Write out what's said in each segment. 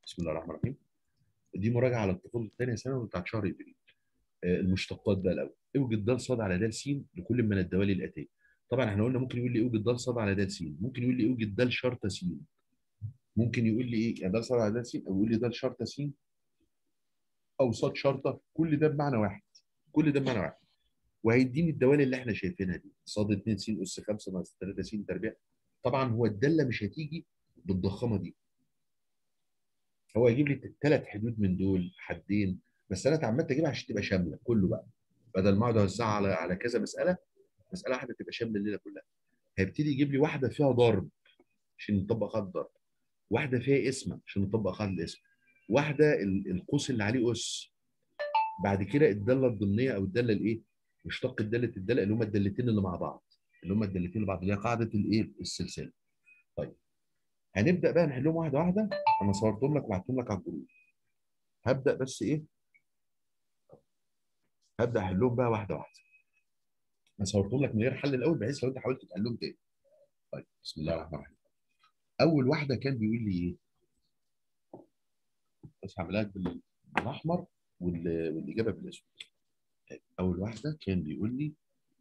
بسم الله الرحمن الرحيم دي مراجعه على الطفوله الثانيه ثانوي بتاعت شهر ابريل آه، المشتقات بقى الاول اوجد د ص على د س لكل من الدوال الاتيه طبعا احنا قلنا ممكن يقول لي اوجد د ص على د س ممكن يقول لي اوجد د شرطه س ممكن يقول لي ايه يعني د ص على د س او يقول لي د شرطه س او صاد شرطه كل ده بمعنى واحد كل ده بمعنى واحد وهيديني الدوال اللي احنا شايفينها دي صاد 2 س اس 5 ناقص 3 س تربيع طبعا هو الداله مش هتيجي بالضخامه دي هو يجيب لي ثلاث حدود من دول حدين بس انا اتعمدت اجيبها عشان تبقى شامله كله بقى بدل ما اقعد اوزعها على على كذا مساله مساله واحده تبقى شامله الليله كلها هيبتدي يجيب لي واحده فيها ضرب عشان نطبق خط الضرب واحده فيها اسم عشان نطبق خط الاسم واحده ال- القوس اللي عليه اس بعد كده الداله الضمنيه او الداله الايه مشتق الداله الداله اللي هم الدالتين اللي مع بعض اللي هم الدالتين اللي بعض اللي هي قاعده الايه السلسله طيب هنبدا بقى نحلهم واحده واحده انا صورتهم لك وبعتهم لك على الجروب هبدا بس ايه هبدا احلهم بقى واحده واحده انا صورتهم لك من غير حل الاول بحيث لو انت حاولت تحلهم تاني طيب بسم الله الرحمن الرحيم اول واحده كان بيقول لي ايه بس هعملها لك بال- بالاحمر وال- والاجابه بالاسود اول واحده كان بيقول لي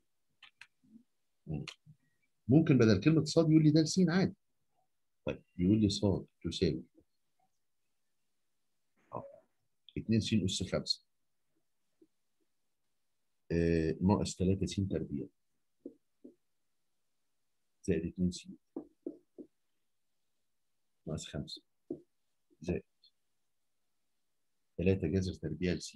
ممكن بدل كلمه صاد يقول لي ده س عادي طيب يقول لي صاد تساوي 2 س اس 5 آه، ناقص 3 س تربيع زائد 2 س ناقص 5 زائد 3 جذر تربيع ل س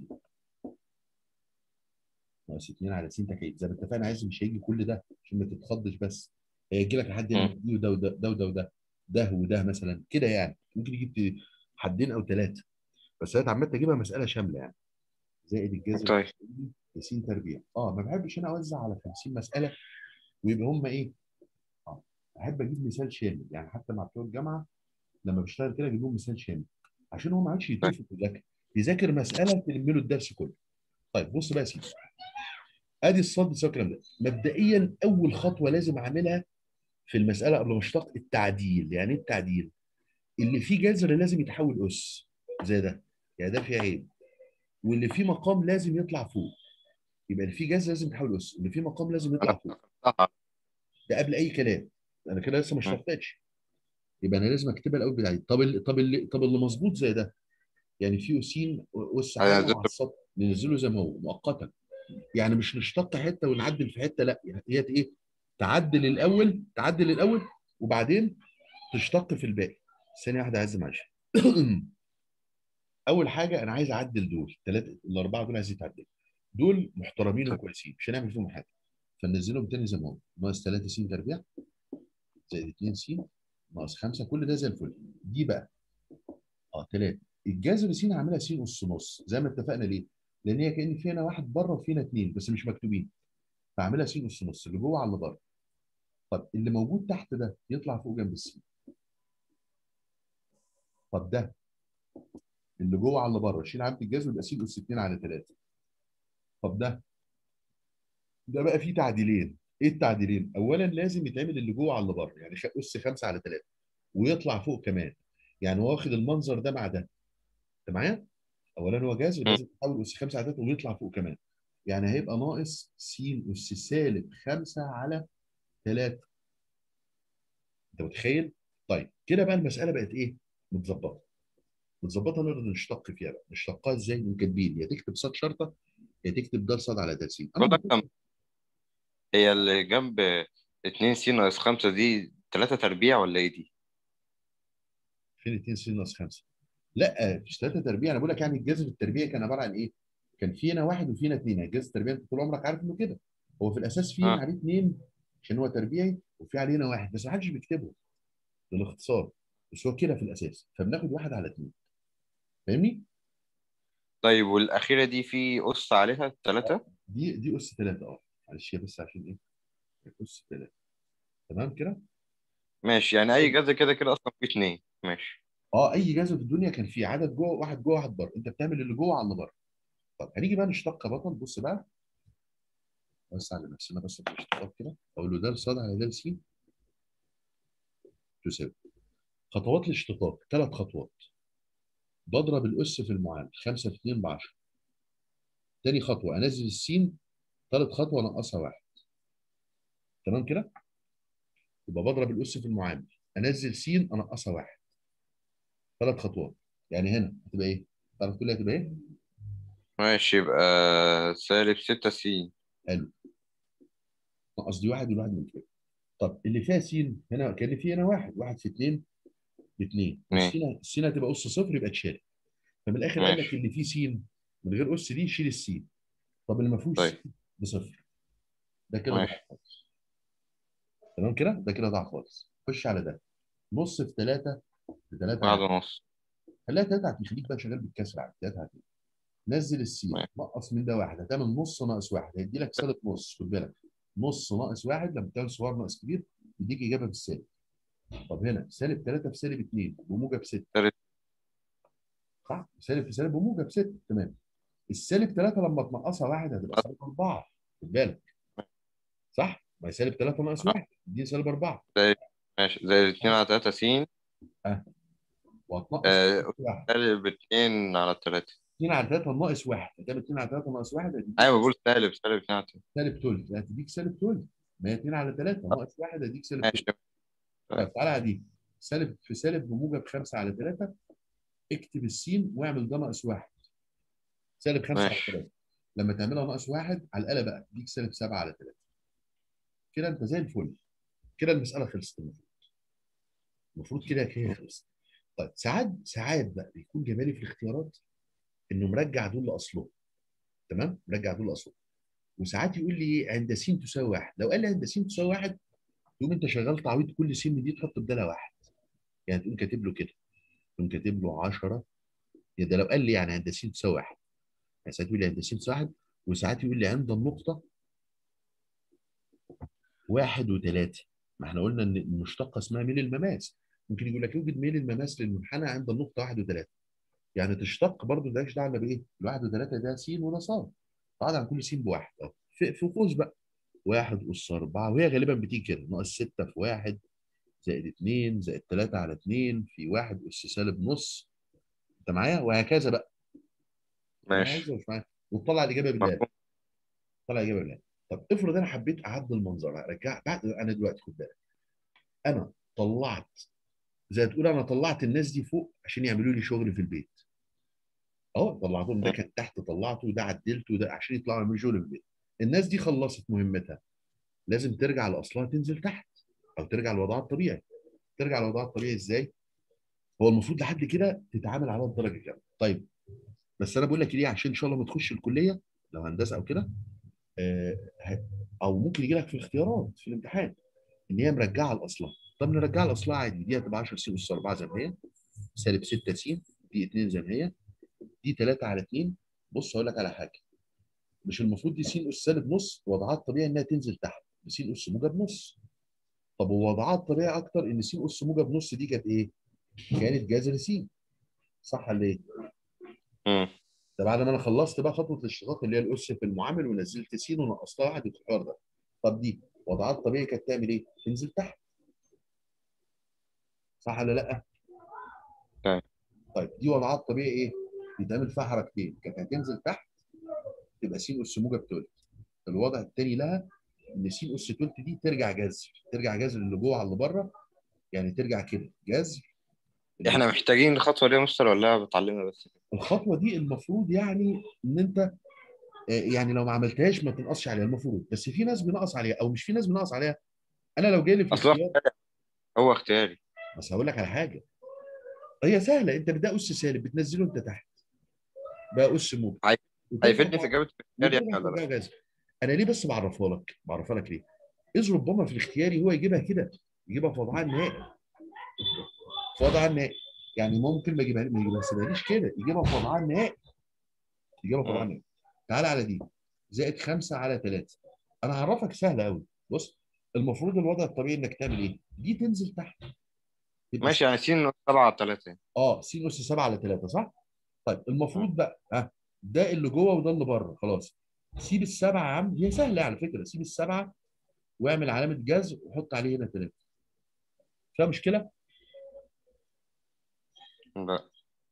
ناقص 2 على س تكعيب زي ما اتفقنا عايز مش هيجي كل ده عشان ما تتخضش بس هيجي لك لحد هنا دي وده وده ده وده وده ده وده مثلا كده يعني ممكن يجيب حدين او ثلاثه بس انا اتعمدت اجيبها مساله شامله يعني زائد الجذر طيب س تربيع اه ما بحبش انا اوزع على 50 مساله ويبقى هم ايه اه احب اجيب مثال شامل يعني حتى مع بتوع الجامعه لما بشتغل كده اجيب لهم مثال شامل عشان هو ما عادش يتوفق في الذاكره يذاكر مساله تلم له الدرس كله طيب بص بقى يا سيدي ادي الصاد بيساوي الكلام ده مبدئيا اول خطوه لازم اعملها في المساله قبل ما اشتق التعديل يعني ايه التعديل اللي فيه جذر لازم يتحول اس زي ده يعني ده فيه عيب واللي فيه مقام لازم يطلع فوق يبقى اللي فيه جذر لازم يتحول اس اللي فيه مقام لازم يطلع انا فوق افتكرتها ده قبل اي كلام انا كده لسه ما مم. اشتقتش يبقى انا لازم اكتبها الاول بتاعي طب ال... طب ال... طب اللي مظبوط زي ده يعني فيه سين اس أنا عالي زدت- على السطح ننزله زي ما هو مؤقتا يعني مش نشتق حته ونعدل في حته لا يعني هي ايه تعدل الاول تعدل الاول وبعدين تشتق في الباقي ثانيه واحده عايز معلش اول حاجه انا عايز اعدل دول ثلاثه الاربعه دول عايز يتعدلوا دول محترمين وكويسين مش هنعمل فيهم حاجه فننزلهم تاني زي ما هو ناقص 3 س تربيع زائد 2 س ناقص 5 كل ده زي الفل دي بقى اه 3 الجذر س عاملها س اس نص زي ما اتفقنا ليه؟ لان هي كان فينا واحد بره وفينا اثنين بس مش مكتوبين فعاملها س اس نص اللي جوه على اللي بره طب اللي موجود تحت ده يطلع فوق جنب السين طب ده اللي جوه على اللي بره شيل عامل الجذر يبقى س اس 2 على 3 طب ده ده بقى فيه تعديلين ايه التعديلين؟ اولا لازم يتعمل اللي جوه على اللي بره يعني خ- اس 5 على 3 ويطلع فوق كمان يعني هو واخد المنظر ده مع ده انت معايا؟ اولا هو جذر مم. لازم تحول اس 5 على 3 ويطلع فوق كمان يعني هيبقى ناقص س اس سالب 5 على 3 انت متخيل؟ طيب كده بقى المساله بقت ايه؟ متظبطه متظبطه نقدر نشتق فيها بقى نشتقها ازاي؟ من كاتبين يا تكتب صاد شرطه يا تكتب د صاد على د س بقول لك كم هي اللي جنب 2 س ناقص 5 دي 3 تربيع ولا ايه دي؟ فين 2 س ناقص 5 لا مش 3 تربيع انا بقول لك يعني الجذر التربيعي كان عباره عن ايه؟ كان فينا واحد وفينا اثنين يعني الجذر التربيعي انت طول عمرك عارف انه كده هو في الاساس فيه آه. عليه اثنين عشان هو تربيعي وفي علينا واحد بس ما حدش بيكتبه للاختصار بس هو كده في الاساس فبناخد واحد على اثنين فاهمني؟ طيب والاخيره دي في قص عليها 3 دي دي اس 3 اه معلش هي بس عشان ايه؟ اس 3 تمام كده؟ ماشي يعني اي جذر كده كده اصلا فيه 2 ماشي اه اي جذر في الدنيا كان فيه عدد جوه واحد جوه واحد بره انت بتعمل اللي جوه على اللي بره طب هنيجي بقى نشتق بطل بص بقى بس على نفسنا بس في الاشتقاق كده اقول له ده صاد على ده س تساوي خطوات الاشتقاق ثلاث خطوات بضرب الاس في المعامل 5 في 2 ب 10 تاني خطوه انزل السين ثالث خطوه انقصها واحد تمام كده يبقى بضرب الاس في المعامل انزل س انقصها واحد ثلاث خطوات يعني هنا هتبقى ايه؟ تعرف تقول لي هتبقى ايه؟ ماشي يبقى سالب ستة س حلو نقص دي واحد والواحد من كده طب اللي فيها س هنا كان في هنا واحد واحد في اثنين باثنين ماشي. السين السين هتبقى اس صفر يبقى اتشال فمن الاخر قال لك ماشي. اللي فيه س من غير اس دي شيل السين طب اللي ما فيهوش طيب. س بصفر ده كده ماشي. ضاع خالص تمام كده ده كده ضاع خالص خش على ده نص في ثلاثة في ثلاثة واحد ونص خليها ثلاثة هتخليك بقى شغال بالكسر على ثلاثة هتخليك. نزل السين ماشي. نقص من ده واحد هتعمل نص ناقص واحد هيدي لك سالب نص خد بالك نص ناقص واحد لما تعمل صغير ناقص كبير يديك اجابه بالسالب طب هنا سالب 3 في سالب 2 بموجب 6 سالب. صح سالب في سالب بموجب 6 تمام السالب 3 لما تنقصها واحد هتبقى سالب 4 خد بالك صح ما هي سالب 3 ناقص آه. واحد دي سالب 4 ماشي زي اتنين على تلاتة س وهتنقص آه، واحد سالب اتنين على تلاتة 2 على 3 ناقص واحد هتعمل 2 على 3 ناقص واحد هتديك أيوة بقول سالب سالب اتنين على تلاتة سالب ثلث هتديك سالب ثلث ما هي 2 على 3 ناقص واحد هتديك سالب ثلث ماشي طيب تعالى على دي سالب في سالب بموجب 5 على 3 اكتب السين واعمل ده ناقص واحد سالب 5 على ماشي. 3 لما تعملها ناقص واحد على الآلة بقى تديك سالب 7 على 3 كده انت زي الفل كده المسألة خلصت المفروض المفروض كده هي خلصت طيب ساعات ساعات بقى بيكون جمالي في الاختيارات انه مرجع دول لاصلهم تمام مرجع دول لاصلهم وساعات يقول لي ايه عند س تساوي واحد لو قال لي عند س تساوي واحد تقوم انت شغال تعويض كل س دي تحط بدالها واحد يعني تقوم كاتب له كده تقوم كاتب له 10 يا ده لو قال لي يعني عند س تساوي واحد يعني ساعات يقول لي عند س تساوي واحد وساعات يقول لي عند النقطة واحد وثلاثة ما احنا قلنا ان المشتقة اسمها ميل المماس ممكن يقول لك يوجد ميل المماس للمنحنى عند النقطة واحد وثلاثة يعني تشتق برضه ده مش دعوه بايه؟ الواحد وثلاثه ده س وده ص بعد عن كل س بواحد اه في في قوس بقى واحد أس أربعة وهي غالبا بتيجي كده ناقص ستة في واحد زائد اتنين زائد تلاتة على اتنين في واحد أس سالب نص أنت معايا وهكذا بقى معايا ماشي ولا مش معايا وتطلع الإجابة بالله مفهوم طلع الإجابة بالله طب افرض أنا حبيت أعدل المنظر أرجع بعد أنا دلوقتي خد بالك أنا طلعت زي تقول أنا طلعت الناس دي فوق عشان يعملوا لي شغل في البيت اه طلعتهم ده كان تحت طلعته وده عدلته وده عشان يطلعوا يعملوا شغل في البيت الناس دي خلصت مهمتها لازم ترجع لاصلها تنزل تحت او ترجع لوضعها الطبيعي ترجع لوضعها الطبيعي ازاي هو المفروض لحد كده تتعامل على الدرجه كام طيب بس انا بقول لك ليه عشان ان شاء الله ما تخش الكليه لو هندسه او كده آه، ه- او ممكن يجي لك في الاختيارات في الامتحان ان هي مرجعه لاصلها طب نرجعها لاصلها عادي دي هتبقى 10 س اس 4 زي ما هي سالب 6 س دي 2 زي ما هي دي 3 على 2 بص هقول لك على حاجه مش المفروض دي س اس سالب نص وضعها الطبيعي انها تنزل تحت س اس موجب نص طب ووضعها الطبيعي اكتر ان س اس موجب نص دي كانت ايه؟ كانت جذر س صح ولا ايه؟ مم. ده بعد ما انا خلصت بقى خطوه الاشتقاق اللي هي الاس في المعامل ونزلت س ونقصتها واحد في الحوار ده طب دي وضعها الطبيعي كانت تعمل ايه؟ تنزل تحت صح ولا لا؟ طيب. طيب دي وضعها الطبيعي ايه؟ بيتعمل فيها حركتين كانت هتنزل تحت تبقى س اس موجب تلت الوضع الثاني لها ان س اس تلت دي ترجع جذر ترجع جذر اللي جوه على اللي بره يعني ترجع كده جذر احنا محتاجين الخطوة دي يا مستر ولا بتعلمنا بس الخطوه دي المفروض يعني ان انت آه، يعني لو ما عملتهاش ما تنقصش عليها المفروض بس في ناس بنقص عليها او مش في ناس بنقص عليها انا لو جالي في أصل هو الاختيار هو اختياري بس هقول لك على حاجه هي سهله انت بده اس سالب بتنزله انت تحت بقى اس موجب هي- وترفع هيفيدني في إجابة الاختياري يعني وترفع ولا لا؟ فوقها جذر انا ليه بس بعرفها لك بعرفها لك ليه اذ ربما في الاختياري هو يجيبها كده يجيبها في وضعها النهائي في وضعها النهائي يعني ممكن ما يجيبها ما يجيبهاش كده يجيبها في وضعها النهائي يجيبها في وضعها النهائي تعالى على دي زائد 5 على 3 انا هعرفك سهله قوي بص المفروض الوضع الطبيعي انك تعمل ايه؟ دي تنزل تحت تبقى ماشي يعني س سبعة على تلاتة اه س اس 7 على 3 صح؟ طيب المفروض بقى ها ده اللي جوه وده اللي بره خلاص سيب السبعه يا عم هي سهله على فكره سيب السبعه واعمل علامه جذر وحط عليه هنا 3 فيها مشكله؟ لا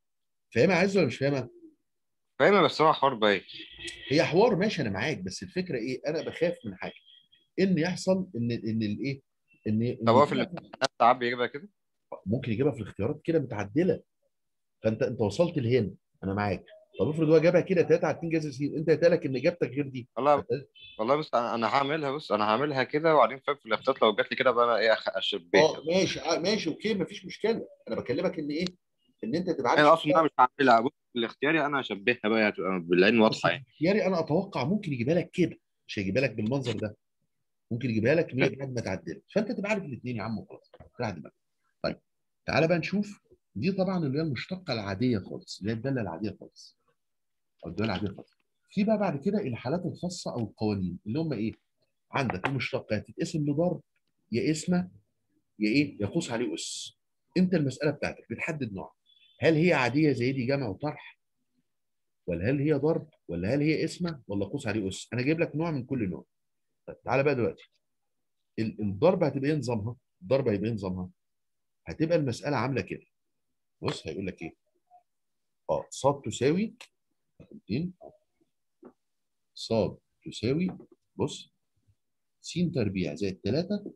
فاهمها عايز ولا مش فاهمها؟ فاهمة بس هو حوار باين هي حوار ماشي انا معاك بس الفكره ايه؟ انا بخاف من حاجه ان يحصل ان ان الايه؟ ان إن طب هو في الامتحانات ساعات بيجيبها كده ممكن يجيبها في الاختيارات كده متعدله فانت انت وصلت لهنا انا معاك طب افرض هو جابها كده 3 على 2 جذر س انت يتقالك ان اجابتك غير دي والله والله بص انا أنا هعملها بص انا هعملها كده وبعدين فاهم في الاختيارات لو جات لي كده بقى انا ايه أخ- اشبهها اه ماشي آه ماشي اوكي مفيش مشكله انا بكلمك ان ايه؟ ان انت تبقى انا عارف اصلا انا مش هعملها بص في الاختياري انا هشبهها بقى هتبقى بالعين بس واضحه يعني اختياري انا اتوقع ممكن يجيبها لك كده مش هيجيبها لك بالمنظر ده ممكن يجيبها لك ان هي بعد ما تعدلت فانت تبقى عارف الاثنين يا عم وخلاص راح دماغك طيب تعالى بقى نشوف دي طبعا اللي هي المشتقه العاديه خالص اللي هي الداله العاديه خالص او الداله العاديه خالص في بقى بعد كده الحالات الخاصه او القوانين اللي هم ايه عندك المشتقه تتقسم لضرب يا اسمه يا ايه يا قوس عليه اس انت المساله بتاعتك بتحدد نوع هل هي عاديه زي دي جمع وطرح ولا هل هي ضرب ولا هل هي اسمه ولا قوس عليه اس انا جايب لك نوع من كل نوع طيب تعالى بقى دلوقتي ال- الضرب هتبقى ايه نظامها الضرب هيبقى ايه نظامها هتبقى المساله عامله كده بص هيقول لك ايه اه صاد تساوي اتنين صاد تساوي بص س تربيع زائد 3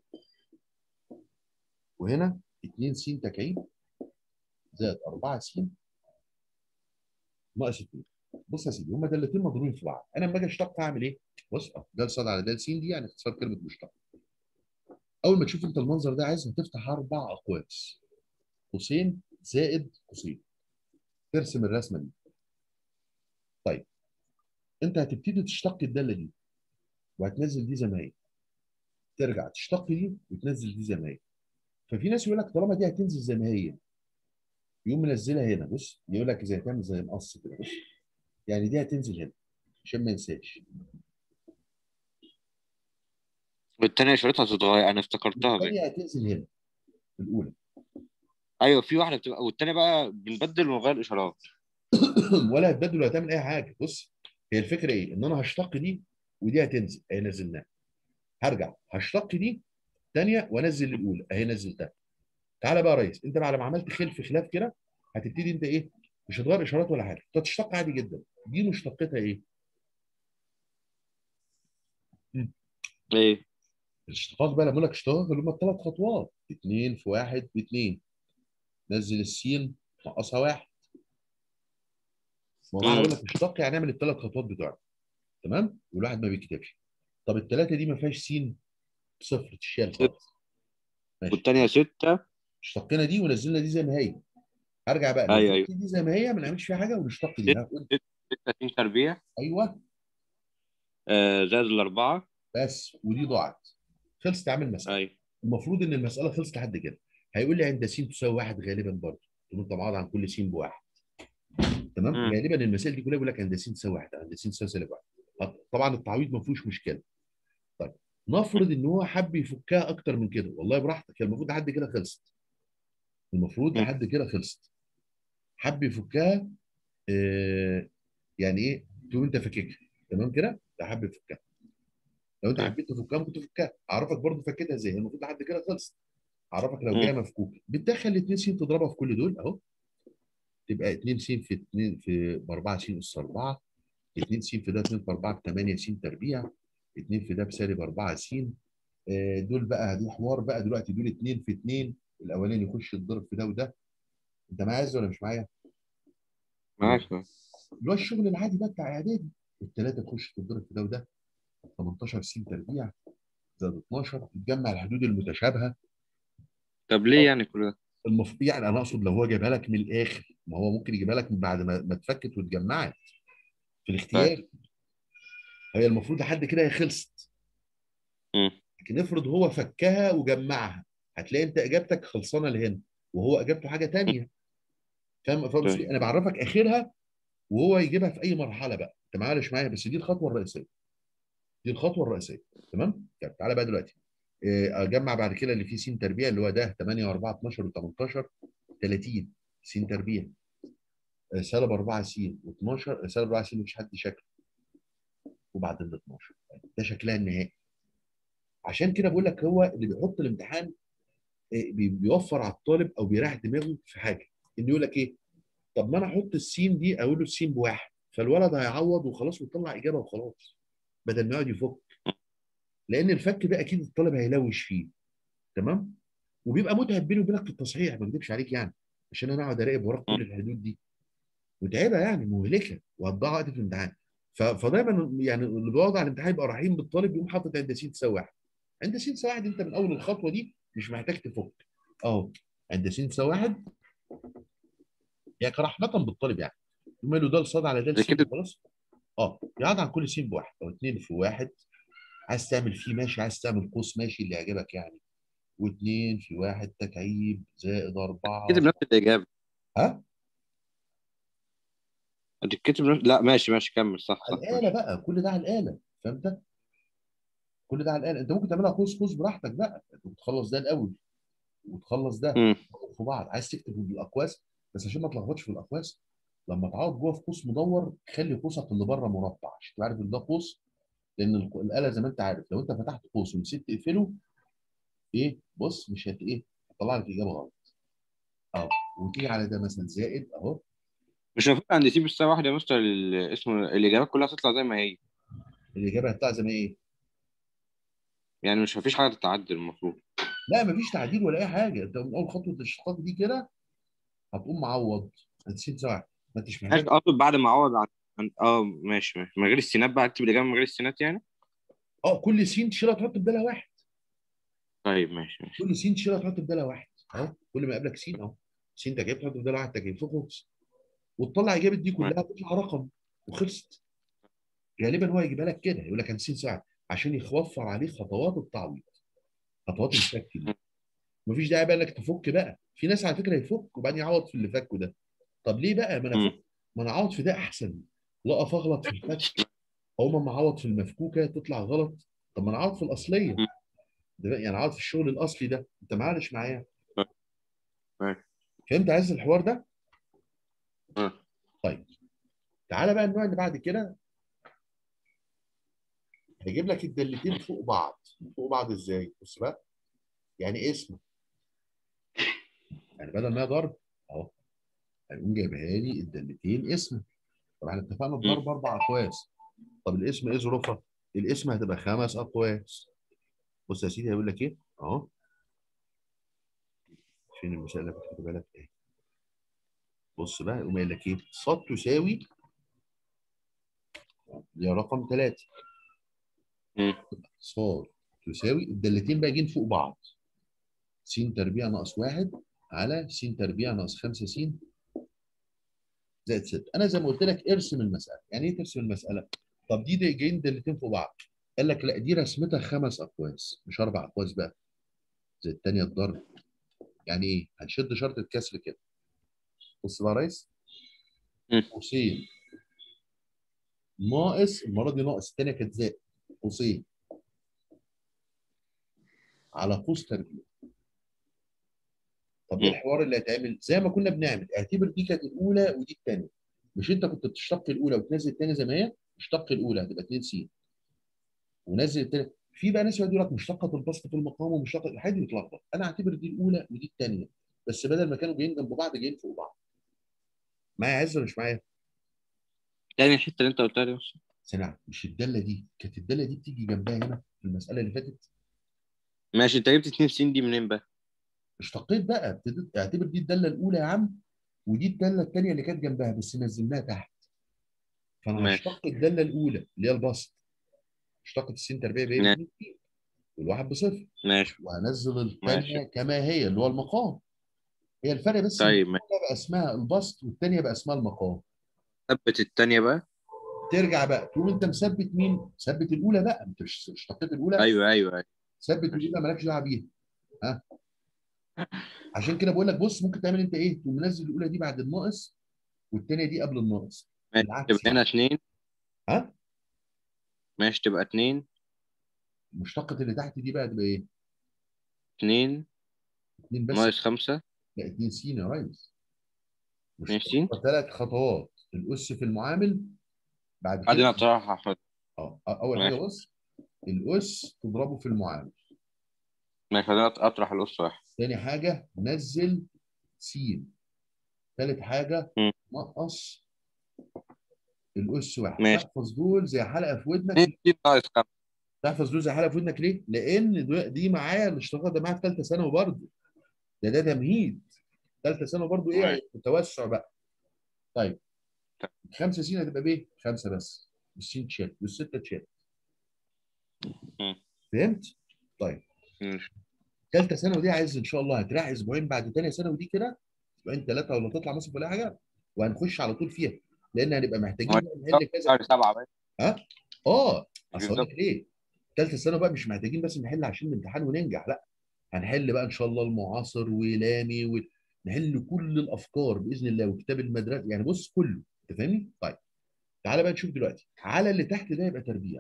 وهنا 2 س تكعيب زائد 4 س ناقص 2 بص يا سيدي هما دالتين مضروبين في بعض انا لما اجي اشتق هعمل ايه؟ بص اه ده صاد على ده س دي يعني اختصار كلمه مشتق اول ما تشوف انت المنظر ده عايز هتفتح اربع اقواس قوسين زائد قوسين ترسم الرسمه دي طيب انت هتبتدي تشتق الداله دي وهتنزل دي زي ما هي ترجع تشتق دي وتنزل دي زي ما هي ففي ناس يقول لك طالما دي هتنزل زي ما هي يقوم منزلها هنا بص يقول لك زي تعمل زي مقص كده بص يعني دي هتنزل هنا عشان ما ينساش والتانية شريطها تتغير انا افتكرتها بقى الثانيه هتنزل هنا الاولى ايوه في واحده بتبقى والتانية بقى بنبدل ونغير اشارات ولا هتبدل ولا هتعمل اي حاجه بص هي الفكره ايه ان انا هشتق دي ودي هتنزل اهي نزلناها هرجع هشتق دي ثانيه وانزل الاولى اهي نزلتها تعالى بقى يا ريس انت بعد ما عملت خلف خلاف كده هتبتدي انت ايه مش هتغير اشارات ولا حاجه انت تشتق عادي جدا دي مشتقتها ايه ايه الاشتقاق بقى لما اقول لك اشتقاق اللي هم الثلاث خطوات اثنين في واحد باثنين نزل السين نقصها واحد ما هو انا مم. اقول لك اشتق يعني اعمل الثلاث خطوات بتوعك تمام والواحد ما بيكتبش طب الثلاثه دي ما فيهاش سين صفر تشيل خالص ماشي والتانية ستة اشتقنا دي ونزلنا دي زي ما هي هرجع بقى ايوه نزلت ايوه دي زي ما هي ما نعملش فيها حاجه ونشتق دي هقول ستة اتنين تربيع ايوه آه زائد الأربعة بس ودي ضاعت خلصت اعمل مساله ايوه المفروض ان المساله خلصت لحد كده هيقول لي عند س تساوي واحد غالبا برضه تقول انت معوض عن كل س بواحد تمام مم. غالبا المسائل دي كلها بيقول لك عند س تساوي واحد عند س تساوي سالب واحد طب- طبعا التعويض ما فيهوش مشكله طيب نفرض ان هو حب يفكها اكتر من كده والله براحتك هي المفروض لحد كده خلصت المفروض مم. لحد كده خلصت حب يفكها آه يعني ايه تقوم انت فككها تمام كده ده حب يفكها لو انت مم. حبيت تفكها ممكن تفكها اعرفك برضه فكتها ازاي هي المفروض لحد كده خلصت اعرفك لو جايه مم. مفكوكه بتدخل الاثنين س تضربها في كل دول اهو تبقى 2 س في 2 في ب 4 س اس 4 2 س في ده 2 في 4 ب 8 س تربيع 2 في ده بسالب 4 س آه، دول بقى دي حوار بقى دلوقتي دول 2 في 2 الاولاني يخش يتضرب في ده وده انت معايا ولا مش معايا؟ معاك اللي هو الشغل العادي بقى بتاع اعدادي الثلاثه تخش تتضرب في ده وده 18 س تربيع زائد 12 تجمع الحدود المتشابهه طب ليه يعني كل ده؟ المفروض يعني انا اقصد لو هو جايبها لك من الاخر ما هو ممكن يجيبها لك من بعد ما ما اتفكت واتجمعت في الاختيار هي المفروض لحد كده هي خلصت مم. لكن افرض هو فكها وجمعها هتلاقي انت اجابتك خلصانه لهنا وهو اجابته حاجه تانية فاهم فاهم طيب. قصدي؟ انا بعرفك اخرها وهو يجيبها في اي مرحله بقى انت معايا ولا مش معايا بس دي الخطوه الرئيسيه دي الخطوه الرئيسيه تمام طب تعالى بقى دلوقتي إيه، اجمع بعد كده اللي فيه س تربيع اللي هو ده 8 و4 12 و18 30 س تربيع آه، سالب 4 س و12 سالب 4 س مفيش حد شكله وبعد ال 12 ده شكلها النهائي عشان كده بقول لك هو اللي بيحط الامتحان آه، بي- بيوفر على الطالب او بيريح دماغه في حاجه انه يقول لك ايه طب ما انا احط السين دي اقول له السين بواحد فالولد هيعوض وخلاص ويطلع اجابه وخلاص بدل ما يقعد يفك لان الفك ده اكيد الطالب هيلوش فيه تمام وبيبقى متعب بيني وبينك في التصحيح ما اكذبش عليك يعني عشان انا اقعد اراقب وراك كل الحدود دي متعبه يعني مهلكه وهتضيع وقت في الامتحان ف- فدايما يعني اللي بيقعد على الامتحان يبقى رحيم بالطالب يقوم حاطط عند س تساوي واحد عند س تساوي واحد انت من اول الخطوه دي مش محتاج تفك اهو عند س تساوي واحد يعني كرحمه بالطالب يعني يقوم له ده الصاد على ده زي س كده. خلاص اه يقعد عن كل س بواحد او اتنين في واحد عايز تعمل فيه ماشي عايز تعمل قوس ماشي اللي يعجبك يعني واثنين في واحد تكعيب زائد أربعة كتب نفس الإجابة ها؟ تتكتب نفس... لا ماشي ماشي كمل صح على صح الآلة بقى كل ده على الآلة فهمت؟ كل ده على الآلة أنت ممكن تعملها قوس قوس براحتك بقى أنت بتخلص ده الأول وتخلص ده مم. في بعض عايز تكتب بالأقواس بس عشان ما تلخبطش في الأقواس لما تعوض جوه في قوس مدور خلي قوسك اللي بره مربع عشان تبقى عارف ان ده قوس لان الق- الآلة زي ما أنت عارف لو أنت فتحت قوس ونسيت تقفله إيه بص مش هت إيه هتطلع لك إجابة غلط أهو وتيجي على ده مثلا زائد أهو مش المفروض عند سي بالساعة واحدة يا مستر ال- اسمه الإجابات كلها تطلع زي ما هي الإجابة هتطلع زي ما هي إيه يعني مش مفيش حاجة تتعدل المفروض لا مفيش تعديل ولا اي حاجه انت من اول خطوه الاشتقاق دي كده هتقوم معوض هتسيب ساعه ما انتش ماشي محتاج اقصد بعد ما اعوض عن عن- اه ماشي ماشي من غير السينات بقى اكتب الإجابة من غير السينات يعني اه كل سين تشيلها تحط بدالها واحد طيب ماشي ماشي كل سين تشيلها تحط بدالها واحد اهو كل ما يقابلك سين اهو سين تجيب تحط بدالها واحد تجيب في خلص وتطلع اجابه دي كلها تطلع رقم وخلصت غالبا هو يجيبها لك كده يقول لك 50 ساعه عشان يوفر عليه خطوات التعويض خطوات الفك دي مفيش داعي بقى انك تفك بقى في ناس على فكره يفك وبعدين يعوض في اللي فكه ده طب ليه بقى ما انا مم. فك ما انا اعوض في ده احسن لا اقف اغلط في الفك او ما اعوض في المفكوكه تطلع غلط طب ما انا اعوض في الاصليه مم. ده بقى- يعني اعوض في الشغل الاصلي ده انت معلش معايا طيب. فهمت عايز الحوار ده مم. طيب تعالى بقى النوع اللي بعد كده هيجيب لك الدالتين فوق بعض فوق بعض ازاي بص بقى يعني ايه اسمه يعني بدل ما هي ضرب اهو هيقوم جايبها لي الدالتين اسم طب احنا اتفقنا الضرب اربع اقواس طب الاسم ايه ظروفها؟ الاسم هتبقى خمس اقواس بص يا سيدي هيقول لك ايه؟ اهو فين المسائل اللي كنت كاتبها لك ايه؟ بص بقى يقوم قايل لك ايه؟ صاد تساوي دي رقم ثلاثة مم. صاد تساوي الدالتين بقى جايين فوق بعض س تربيع ناقص واحد على س تربيع ناقص 5 س زائد 6 انا زي ما قلت لك ارسم المساله يعني ايه ترسم المساله طب دي دي جايين دالتين فوق بعض قال لك لا دي رسمتها خمس اقواس مش اربع اقواس بقى زي الثانيه الضرب يعني ايه هنشد شرط الكسر كده بص بقى يا ريس مم. قوسين ناقص المره دي ناقص الثانيه كانت زائد قوسين على قوس تربيع طب ايه مم. الحوار اللي هيتعمل زي ما كنا بنعمل اعتبر دي كانت الاولى ودي الثانيه مش انت كنت بتشتق الاولى وتنزل الثانيه زي ما هي اشتق الاولى هتبقى 2 س ونزل الثانيه في بقى ناس يقول لك مشتقه البسط في المقام ومشتقه الحاجه دي بتلخبط انا اعتبر دي الاولى ودي الثانيه بس بدل ما كانوا جايين جنب بعض جايين فوق بعض معايا عز ولا مش معايا؟ تاني الحتة اللي انت قلتها دي بس سنة مش الداله دي كانت الداله دي بتيجي جنبها هنا في المساله اللي فاتت ماشي انت جبت 2 سين دي منين بقى؟ اشتقيت بقى ابتديت اعتبر دي الداله الاولى يا عم ودي الداله الثانيه اللي كانت جنبها بس نزلناها تحت فانا ماشي. هشتق الداله الاولى اللي هي البسط اشتقت السين تربيع بايه؟ ماشي. باتنين. والواحد بصفر ماشي وهنزل الثانيه ماشي. كما هي اللي هو المقام هي الفرق بس إن طيب ماشي. الأولى بقى اسمها البسط والثانيه بقى اسمها المقام ثبت التانية بقى ترجع بقى تقوم انت مثبت مين؟ مثبت الاولى بقى انت مش اشتقيت الاولى ايوه ايوه ايوه ثبت الاولى مالكش دعوه بيها ها عشان كده بقول لك بص ممكن تعمل انت ايه؟ تقوم منزل الاولى دي بعد الناقص والثانيه دي قبل الناقص ماشي بالعكس تبقى هنا اتنين ها؟ ماشي تبقى اتنين مشتقة اللي تحت دي بقى تبقى ايه؟ اتنين اتنين بس ناقص خمسة لا اتنين س يا ريس ماشي. ثلاث خطوات الأس في المعامل بعد بعدين كده اطرحها احمد اه أول ماشي. حاجة بص الأس تضربه في المعامل ماشي بعدين أط- اطرح الأس واحد تاني حاجة نزل س ثالث حاجه مم. نقص الاس واحد ماشي. تحفظ دول زي حلقه في ودنك 2 س ناقص 5 تحفظ دول زي حلقه في ودنك ليه؟ لان دو- دي معايا الاشتراك ده معايا في ثالثه ثانوي برضه ده ده تمهيد ثالثه ثانوي برضه ايه تمام. توسع بقى طيب تمام. خمسه سين هتبقى بايه؟ خمسه بس والسين تشات والسته تشات مم. فهمت؟ طيب ماشي. ثالثه ثانوي دي عايز ان شاء الله هتريح اسبوعين بعد ثانيه ثانوي دي كده اسبوعين ثلاثه ولا تطلع مثلا ولا حاجه وهنخش على طول فيها لان هنبقى محتاجين بقى نحل كذا شهر 7 بقى ها اه اصل بالظبط. أقول لك ليه ثالثه ثانوي بقى مش محتاجين بس نحل عشان الامتحان وننجح لا هنحل بقى ان شاء الله المعاصر ولامي ونحل كل الافكار باذن الله وكتاب المدرسه يعني بص كله انت فاهمني طيب تعالى بقى نشوف دلوقتي على اللي تحت ده يبقى تربيع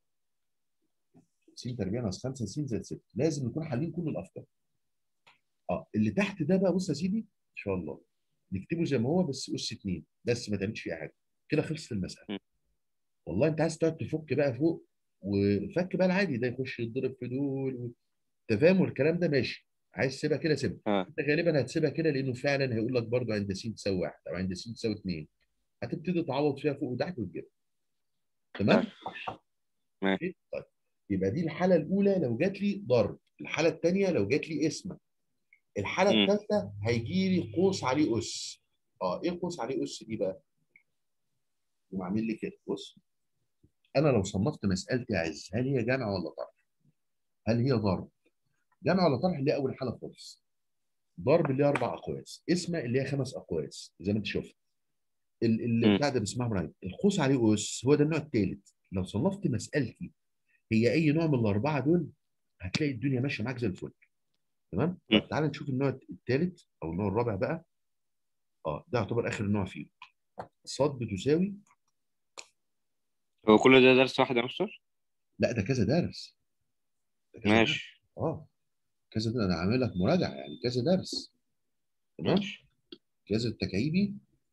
س تربيع ناقص 5 س زائد 6 لازم نكون حالين كل الافكار اه اللي تحت ده بقى بص يا سيدي ان شاء الله نكتبه زي ما هو بس اس 2 بس ما تعملش فيه حاجه كده خلصت المساله م. والله انت عايز تقعد تفك بقى فوق وفك بقى العادي ده يخش يتضرب في دول و... انت فاهم والكلام ده ماشي عايز تسيبها كده سيبها اه انت غالبا هتسيبها كده لانه فعلا هيقول لك برضه عند س تساوي واحد او عند س تساوي اثنين هتبتدي تعوض فيها فوق وتحت وتجيبها تمام؟ ماشي. طيب يبقى دي الحاله الاولى لو جات لي ضرب الحاله الثانيه لو جات لي اسمه الحاله مم. الثالثه هيجي لي قوس عليه اس اه ايه قوس عليه اس دي بقى؟ يقوم عامل لي كده بص انا لو صنفت مسالتي يا عز هل هي جمع ولا طرح؟ هل هي ضرب؟ جمع ولا طرح اللي هي اول حاله خالص ضرب اللي هي اربع اقواس اسمه اللي هي خمس اقواس زي ما انت شفت ال- ال- مم. بتاع ده باسمها برايم القوس عليه اس هو ده النوع الثالث لو صنفت مسالتي هي اي نوع من الاربعه دول هتلاقي الدنيا ماشيه معاك زي الفل تمام مم. طب تعالى نشوف النوع الثالث او النوع الرابع بقى اه ده يعتبر اخر نوع فيه صاد بتساوي هو كل ده درس واحد يا مستر؟ لا ده كذا درس ده كذا درس. ماشي اه كذا درس. انا عامل لك مراجعه يعني كذا درس تمام ماشي كذا التكعيبي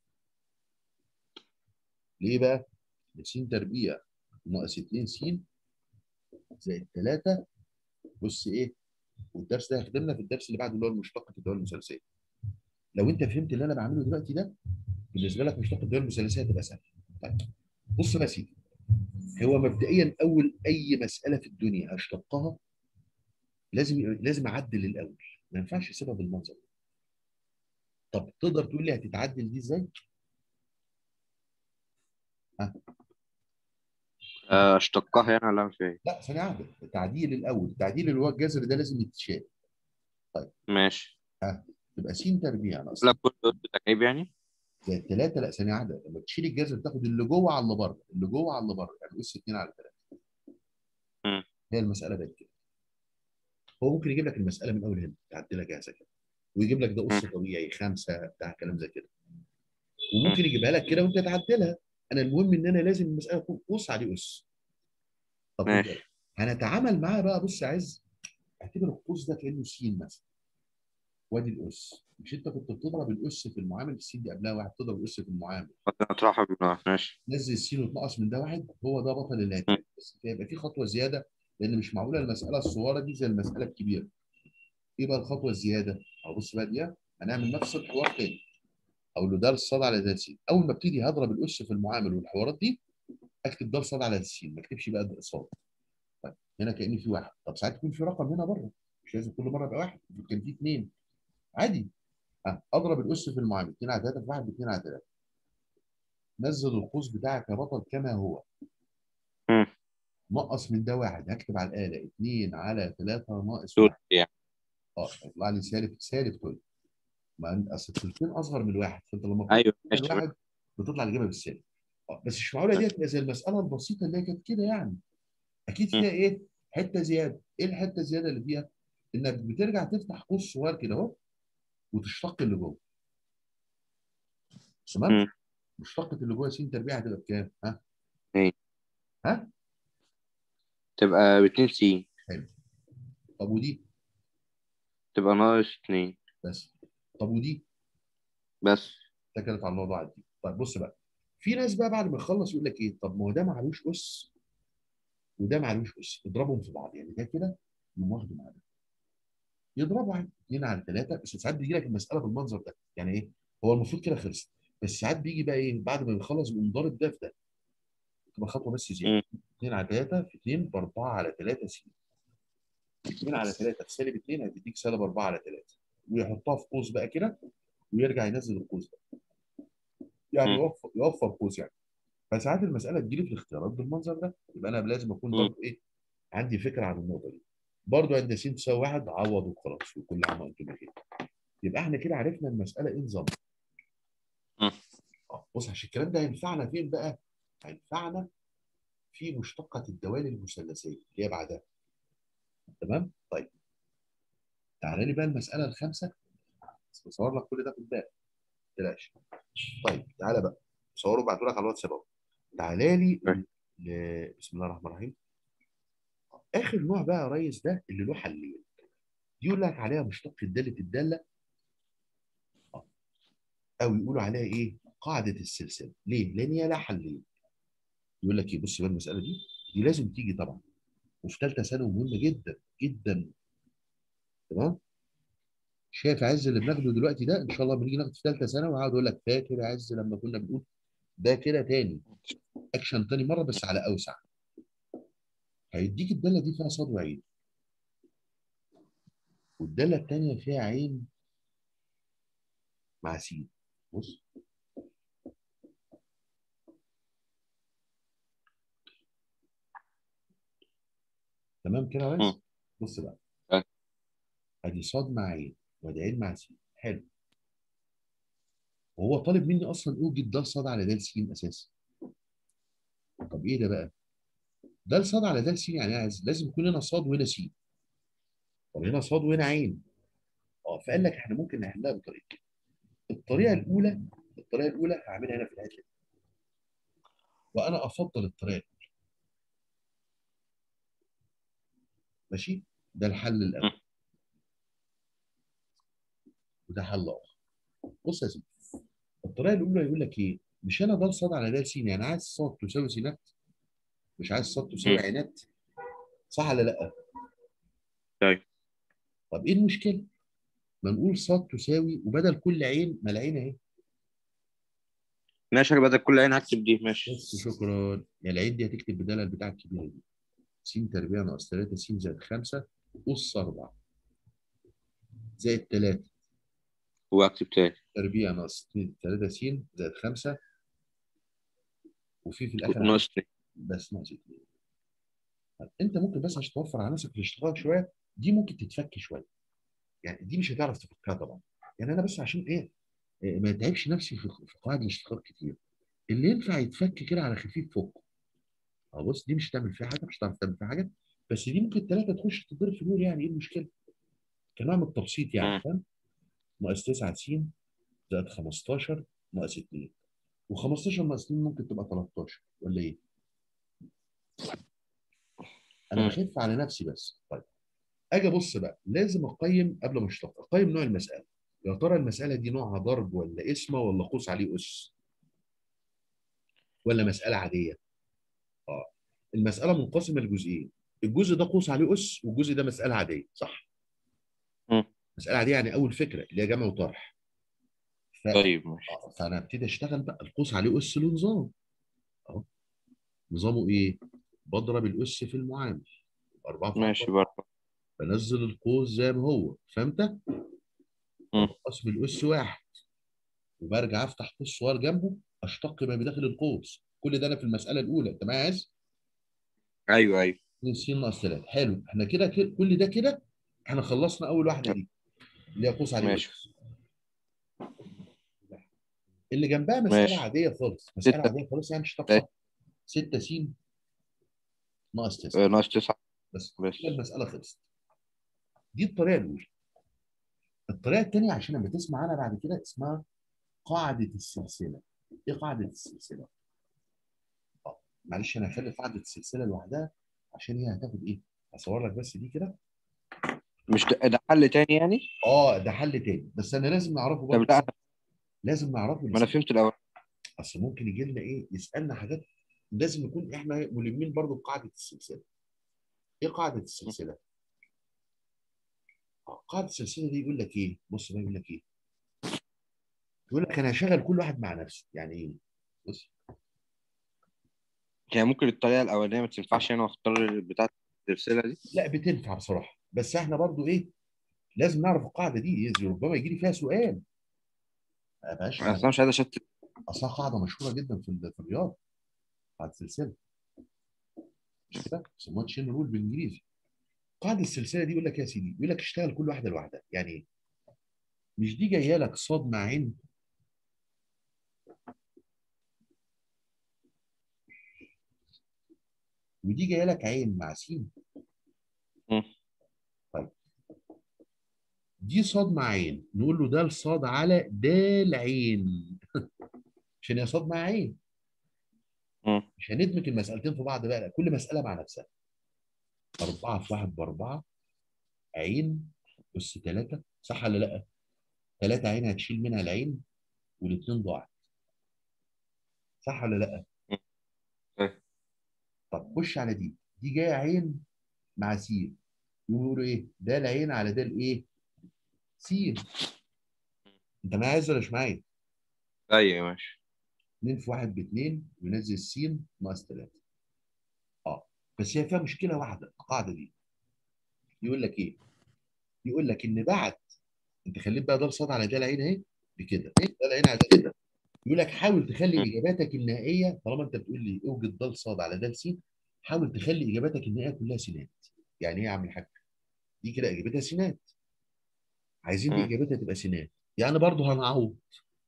ليه بقى؟ س تربيع ناقص 2 س زائد 3 بص ايه؟ والدرس ده هيخدمنا في الدرس اللي بعده اللي هو المشتقة الدول المثلثية. لو انت فهمت اللي انا بعمله دلوقتي ده بالنسبه لك مشتقة الدول المثلثية هتبقى سهله. طيب بص بقى يا سيدي هو مبدئيا اول اي مساله في الدنيا هشتقها لازم لازم اعدل الاول ما ينفعش اسيبها بالمنظر ده. طب تقدر تقول لي هتتعدل دي ازاي؟ آه، اشتقها يعني ولا مش ايه؟ لا ثانيه واحده التعديل الاول التعديل اللي هو الجذر ده لازم يتشال ماشي تبقى س تربيع ناقص لا كل دول بتكعيب يعني؟ زائد 3 لا ثانيه واحده لما تشيل الجذر تاخد اللي جوه على اللي بره اللي جوه على اللي بره يعني اس 2 على 3 مم. هي المساله بقت كده هو ممكن يجيب لك المساله من اول هنا تعدلها جاهزه كده ويجيب لك ده اس مم. طبيعي خمسه بتاع كلام زي كده وممكن يجيبها لك كده وانت تعدلها انا المهم ان انا لازم المساله تكون قوس عليه اس طب ماشي. خد بالك. هنتعامل معاها بقى بص يا عز اعتبر القوس ده كانه س مثلا وادي الاس مش انت كنت بتضرب الاس في المعامل السين دي قبلها واحد تضرب الاس في المعامل بعدين اطرحها بنوع ماشي نزل السين وتنقص من ده واحد هو ده بطل اللي هيتعمل بس هيبقى في خطوه زياده لان مش معقوله المساله الصغيره دي زي المساله الكبيره ايه بقى الخطوه الزياده؟ او بص بقى دي هنعمل نفس الحوار تاني او له درس صاد على ذات سين اول ما ابتدي هضرب الاس في المعامل والحوارات دي اكتب درس صاد على ذات سين ما اكتبش بقى صاد طيب هنا كان في واحد طب ساعات يكون في رقم هنا بره مش لازم كل مره يبقى واحد كان في اثنين عادي ها اضرب الاس في المعامل 2 على 3 في 1 ب 2 على 3 نزل القوس بتاعك يا بطل كما هو مم. نقص من ده واحد هكتب على الآلة 2 على 3 ناقص دول 1 يعني اه يطلع لي سالب سالب طيب ما انت اصل الثلثين اصغر من الواحد فانت لما ايوه بتطلع ماشي الواحد بتطلع الاجابه بالسالب اه بس مش معقوله دي تبقى زي المساله البسيطه اللي هي كانت كده يعني اكيد فيها ايه؟ حته زياده ايه الحته الزياده اللي فيها؟ انك بترجع تفتح قوس صغير كده اهو وتشتق اللي جوه تمام؟ مم. مشتقة اللي جوه س تربيع هتبقى بكام؟ ها؟ ايه. ها؟ تبقى باتنين س طب ودي تبقى ناقص اتنين بس طب ودي بس اتكلت على الموضوع دي طيب بص بقى في ناس بقى بعد ما يخلص يقول لك ايه طب ما هو ده معلوش اس وده معلوش اس اضربهم في بعض يعني ده كده يقوم واخده مع ده يضربوا عادي 2 على 3 بس ساعات بيجي لك المساله بالمنظر ده يعني ايه هو المفروض كده خلص بس ساعات بيجي بقى ايه بعد ما بيخلص بيقوم ضارب ده في ده تبقى خطوه بس زياده 2 على 3 في 2 ب 4 على 3 س 2 على 3 في سالب 2 هتديك سالب 4 على 3 ويحطها في قوس بقى كده ويرجع ينزل القوس ده يعني مم. يوفر يوفر قوس يعني فساعات المساله تجيلي في الاختيارات بالمنظر ده يبقى انا لازم اكون مم. برضه ايه عندي فكره عن النقطه دي برضه عند س تساوي واحد عوض وخلاص وكل عام وانتم بخير يبقى احنا كده عرفنا المساله ايه نظامها مم. اه بص عشان الكلام ده هينفعنا فين بقى؟ هينفعنا في مشتقة الدوال المثلثية اللي هي بعدها تمام؟ طيب تعالى لي بقى المسألة الخامسة بس بصور لك كل ده في الباقي ما تقلقش طيب تعالى بقى صوره وبعته لك على الواتساب اهو تعالى لي طيب. ل... بسم الله الرحمن الرحيم اخر نوع بقى يا ريس ده اللي له حلين دي يقول لك عليها مشتق الدالة الدالة آه. او يقولوا عليها ايه؟ قاعدة السلسلة ليه؟ لان هي لها حلين يقول لك ايه بص بقى المسألة دي دي لازم تيجي طبعا وفي ثالثة ثانوي مهمة جدا جدا تمام؟ شايف عز اللي بناخده دلوقتي ده ان شاء الله بنيجي ناخد في ثالثه ثانوي وهقعد اقول لك فاكر يا عز لما كنا بنقول ده كده تاني اكشن تاني مره بس على اوسع هيديك الداله دي فيها صاد وعين والداله الثانيه فيها عين مع سين بص تمام كده يا ريس مم. بص بقى أه. ادي صاد مع عين وادي عين مع سين حلو وهو طالب مني اصلا اوجد ده صاد على ده سين اساسا طب ايه ده بقى ده صاد على ده سين يعني إيه عايز لازم يكون هنا صاد وهنا سين طب هنا صاد وهنا عين اه فقال لك احنا ممكن نحلها بطريقتين الطريقه الاولى الطريقه الاولى هعملها هنا في الحته دي وانا افضل الطريقه الاولى ماشي ده الحل الاول مم. وده حل اخر بص يا سيدي الطريقه الاولى يقول لك ايه مش انا ده صاد على ده سين يعني عايز صاد تساوي سينات مش عايز صاد تساوي مم. عينات صح ولا لا طيب طب ايه المشكله ما نقول صاد تساوي وبدل كل عين ما العين اهي ماشي بدل كل عين هكتب دي ماشي بس شكرا يا العين دي هتكتب بدالها البتاع الكبيره دي س تربيع ناقص 3 س زائد 5 أس 4 زائد 3 واكتب تاني تربيع ناقص 3 س زائد 5 وفي في الاخر ناقص اتنين بس ناقص 2 انت ممكن بس عشان توفر على نفسك الاشتغال شويه دي ممكن تتفك شويه يعني دي مش هتعرف تفكها طبعا يعني انا بس عشان ايه إيه، ما اتعبش نفسي في في قواعد الاشتغال كتير اللي ينفع يتفك كده على خفيف فوق اه بص دي مش هتعمل فيها حاجه مش هتعرف تعمل فيها حاجه بس دي ممكن ثلاثه تخش تضرب في دول يعني ايه المشكله؟ كنوع من التبسيط يعني مم. فاهم؟ ناقص 9 س زائد 15 ناقص 2 و15 ناقص 2 ممكن تبقى 13 ولا ايه؟ انا مم. بخف على نفسي بس طيب اجي ابص بقى لازم اقيم قبل ما اشتغل اقيم نوع المساله يا ترى المساله دي نوعها ضرب ولا اسمه ولا قوس عليه اس ولا مساله عاديه اه المساله منقسمه لجزئين الجزء ده قوس عليه اس والجزء ده مساله عاديه صح مم. مساله عاديه يعني اول فكره اللي هي جمع وطرح ف... طيب ماشي آه، فانا ابتدي اشتغل بقى القوس عليه اس له نظام اهو نظامه ايه بضرب الاس في المعامل 4 في ماشي 4 برضه بنزل القوس زي ما هو فهمت مم. قسم الاس واحد وبرجع افتح قوس صغير جنبه اشتق ما بداخل القوس كل ده انا في المساله الاولى انت معايا يا عز ايوه ايوه 2 س ناقص 3 حلو احنا كده كده- كل ده كده احنا خلصنا اول واحده دي اللي هي قوس عليه ماشي. اس اللي جنبها مساله ماشي. عاديه خالص مساله ستة. عاديه خالص يعني اشتق ماشي. صح 6 س ناقص 9 آه، ناقص تسعة بس بس. كده المساله خلصت دي الطريقه الاولى الطريقه الثانيه عشان لما تسمع عنها بعد كده اسمها قاعده السلسله ايه قاعده السلسله اه معلش انا هخلي قاعده السلسله لوحدها عشان هي هتاخد ايه هصور لك بس دي كده مش ده, ده حل تاني يعني اه ده حل تاني بس انا لازم نعرفه طب برضه لا لازم نعرفه ما انا فهمت الاول اصل ممكن يجي لنا ايه يسالنا حاجات لازم نكون احنا ملمين برضه بقاعده السلسله ايه قاعده السلسله آه، قاعده السلسله دي يقول لك ايه بص بقى يقول لك ايه يقول لك انا هشغل كل واحد مع نفسه يعني ايه بص يعني ممكن الطريقة الأولانية ما تنفعش هنا واختار بتاعة السلسلة دي لا بتنفع بصراحه بس احنا برضو ايه لازم نعرف القاعده دي إيه ربما يجي لي فيها سؤال ما بقاش أنا أصلا مش عايز أشتت اصلا قاعده مشهوره جدا في ال- في الرياضه قاعده السلسله مش كده بيسموها تشين رول بالانجليزي قاعده السلسله دي يقول لك يا سيدي يقول لك اشتغل كل واحده لوحدها يعني ايه مش دي جايه لك صاد مع عين ودي جايه لك عين مع سين مم. طيب دي صاد مع عين نقول له ده الصاد على دال عين عشان هي صاد مع عين مم. مش هندمج المسألتين في بعض بقى لا كل مسألة مع نفسها أربعة في واحد بأربعة عين أس ثلاثة صح ولا لأ؟ ثلاثة عين هتشيل منها العين والاثنين ضاعت صح ولا لأ؟ صحيح. طب خش على دي دي جاية عين مع سين يقولوا إيه؟ ده العين على ده الإيه؟ سين أنت معايا عايز ولا مش معايا؟ أيوة ماشي 2 في 1 ب 2 وينزل السين ناقص 3 اه بس هي فيها مشكله واحده القاعده دي يقول لك ايه؟ يقول لك ان بعد انت خليت بقى ده صاد على ده العين اهي بكده ده العين على ده كده يقول لك حاول تخلي م. اجاباتك النهائيه طالما انت بتقول لي اوجد ده صاد على ده س حاول تخلي اجاباتك النهائيه كلها سينات يعني ايه يا عم الحاج؟ دي كده اجابتها سينات عايزين دي م. اجابتها تبقى سينات يعني برضه هنعوض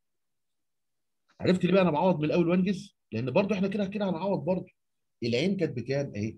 عرفت ليه بقى انا بعوض من الاول وانجز؟ لان برضه احنا كده كده هنعوض برضه العين كانت بكام اهي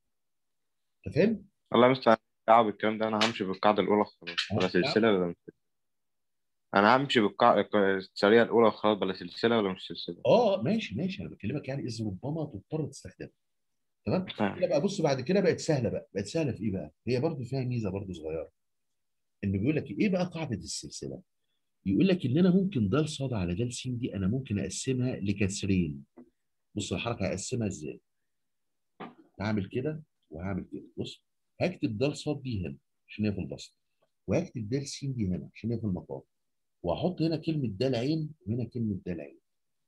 انت فاهم؟ والله يا مستر دعوة بالكلام ده أنا همشي بالقاعدة الأولى خلاص بلا أه، سلسلة ولا مش سلسلة أنا همشي بالقاعدة السريعة الأولى خلاص بلا سلسلة ولا مش سلسلة اه ماشي ماشي انا بكلمك يعني اذا ربما تضطر تستخدمها تمام فاهم. كده بقى بص بعد كده بقت سهله بقى بقت سهله في ايه بقى هي برضو فيها ميزه برضو صغيره انه بيقول لك ايه بقى قاعده السلسله يقول لك ان انا ممكن د ص على د س دي انا ممكن اقسمها لكسرين بص الحركه هقسمها ازاي هعمل كده وهعمل كده بص هكتب د ص دي هنا عشان هي في البسط وهكتب د س دي هنا عشان هي في المقام وهحط هنا كلمه د عين وهنا كلمه د عين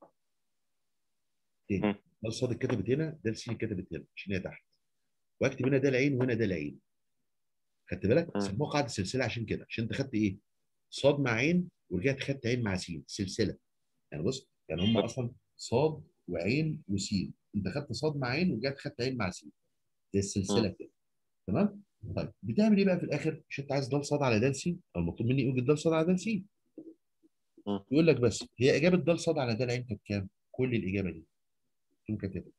تاني م. د ص اتكتبت هنا د س اتكتبت هنا عشان هي تحت واكتب هنا د العين وهنا د العين خدت بالك م. سموها قاعده السلسله عشان كده عشان انت خدت ايه صاد مع عين ورجعت خدت عين مع سين سلسله يعني بص يعني هم اصلا صاد وعين وسين انت خدت صاد مع عين ورجعت خدت عين مع سين زي السلسله كده تمام طيب بتعمل ايه بقى في الاخر مش انت عايز د صاد على د س او المطلوب مني اوجد د صاد على د س م. يقول لك بس هي اجابه د صاد على د العين كانت كام كل الاجابه دي تقوم كاتبها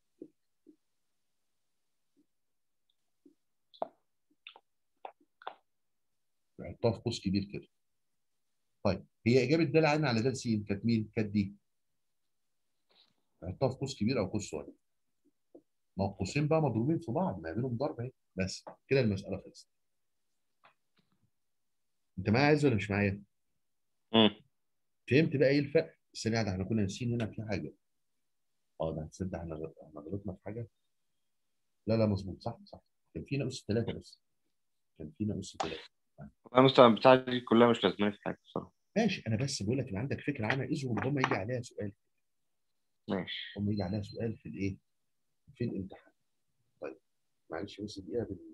حطها في قوس كبير كده طيب هي اجابه د العين على د س كانت مين كانت دي حطها في قوس كبير او قوس صغير ما هو القوسين بقى مضروبين في بعض ما بينهم ضرب اهي بس كده المساله خلصت انت معايا عايز ولا مش معايا م. فهمت بقى ايه الفرق بس لا ده احنا كنا ناسيين هنا في حاجه اه ده هتصدق احنا غ- احنا غلطنا في حاجه لا لا مظبوط صح صح كان فينا اس ثلاثه بس كان فينا اس ثلاثه والله يا مستر بتاعتي دي كلها مش لازماني في حاجة بصراحة ماشي انا بس بقول لك ان عندك فكره عنها اذ ربما يجي عليها سؤال ماشي ربما يجي عليها سؤال في الايه في الامتحان طيب معلش بس دقيقه بال